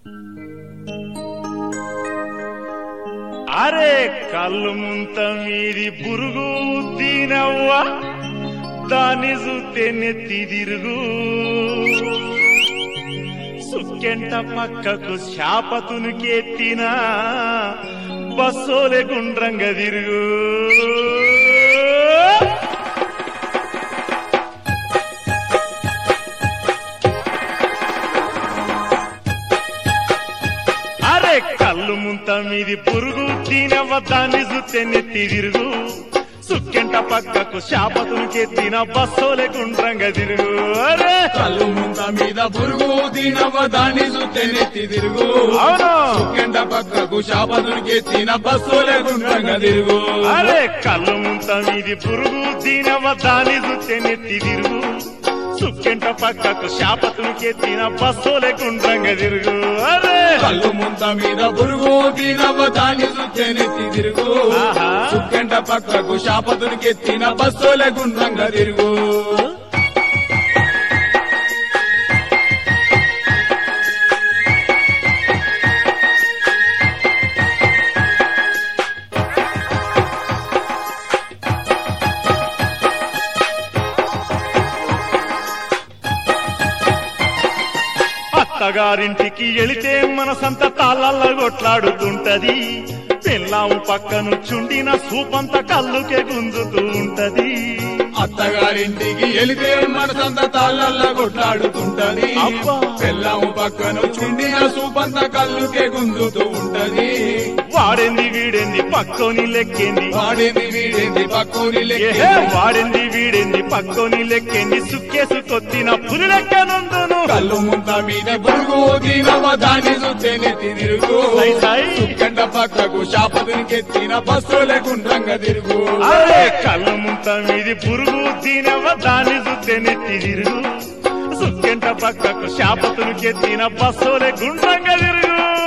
అరే కళ్ళు ముంత మీది పురుగు దీనవ్వ దాన్ని చూస్తే నెత్తి తిరుగు సుక్కెంట పక్కకు శాపతునికెత్తిన బస్సోలే గుండ్రంగ తిరుగు అరే కళ్ళు ముంత మీది పురుగు దీనవ్వ దాన్ని చూస్తే నెత్తి తిరుగు సుక్కెంట పక్కకు శాపతునికెత్తిన బస్సోలే గుండ్రంగ తిరుగు అరే కళ్ళు ముంత మీద పురుగు తినవ దాన్ని చూస్తే నెత్తి తిరుగు అవును సుక్కెంట పక్కకు శాపదునికి తిన బస్సులే గుండ్రంగా తిరుగు అరే కళ్ళు ముంత మీది పురుగు దీనవ దాని చూస్తే నెత్తి తిరుగు సుక్కెంట పక్కకు శాపతునికెత్తిన బస్సోలే గుండ్రంగ తిరుగు అరే కళ్ళు ముంత మీద పురుగు తినవ దాన్ని చూస్తే నెత్తి తిరుగు ఆహా. సుక్కెంట పక్కకు శాపదునికి తిన బస్సులే గుండ్రంగా తిరుగు అత్తగారింటికి వెళితే మనసంత తాళ్ళల్లో కొట్లాడుతుంటది పెళ్ళాము పక్కను చుండిన సూపంత కళ్ళుకే గుంజుతూ ఉంటది అత్తగారింటికి వెళితే మనసంత తాళ్ళల్లో కొట్లాడుతుంటది అబ్బా. పెళ్ళాము పక్కన చుండిన సూపంత కళ్ళుకే గుంజుతూ ఉంటది వాడేంది వీడేంది పక్కోని లెక్కేంది వాడేది వీడేది పక్కూరి ఏహే, లెక్క వాడేంది వీడేంది పక్కోని లెక్కేంది సుక్కేసు కొత్తిన పులి లెక్కనుందును కళ్ళు ముంత మీద పురుగు తినవ దాన్ని చూస్తే నెత్తి తిరుగు సై సై. సుక్కంట పక్కకు శాపతునికి ఎత్తిన బస్సులే గుండ్రంగా తిరుగు అరే కళ్ళు ముంత మీది పురుగు దీనవ దాన్ని చూస్తే నెత్తి తిరుగు సుక్కెంట పక్కకు శాపతునికెత్తిన బస్సోలే గుండ్రంగా తిరుగు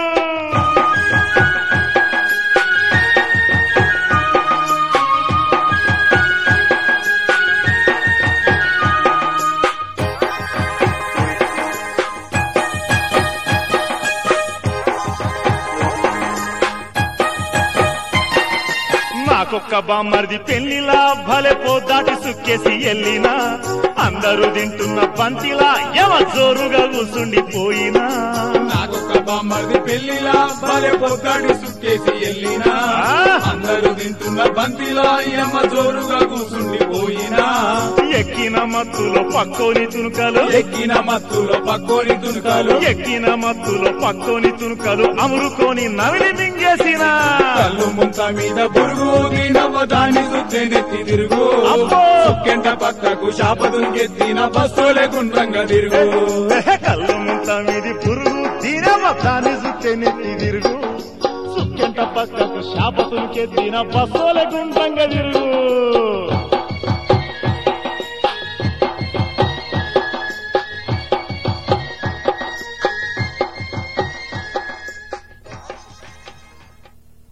నాకొక్క బామ్మర్ది పెళ్లిలా భలే పోదాటి సుక్కేసి ఎల్లినా అందరూ తింటున్న పంతిలా ఎవ జోరుగా కూసుండిపోయినా నాకొక్క బామ్మర్ది పెళ్లిలా భలే పొద్దాడి సుక్కేసి ఎల్లినా ఆ. అందరూ తింటున్న బంతిలా ఎమ్మ జోరుగా కూసుండిపోయినా ఎక్కిన మత్తులో పక్కోని తునుకలు ఎక్కిన మత్తులో పక్కోని తునకాలు ఎక్కిన మత్తులో పక్కోని తునుకలు అమురుకొని నవిలి మింగేసిన కళ్ళు ముంత మీద పురుగు తినవ దాన్ని చూస్తే నెత్తి తిరుగు అబ్బో. సుక్కెంట పక్కకు శాపతునికి ఎత్తిన బస్సులే గుండ్రంగా తిరుగు కళ్ళు ముంత మీది పురుగు తినవ దాని సుత్తే నెత్తి తిరుగు సుక్కెంట పక్కకు శాపతునికెత్తిన బస్సోల గుండ్రంగా తిరుగు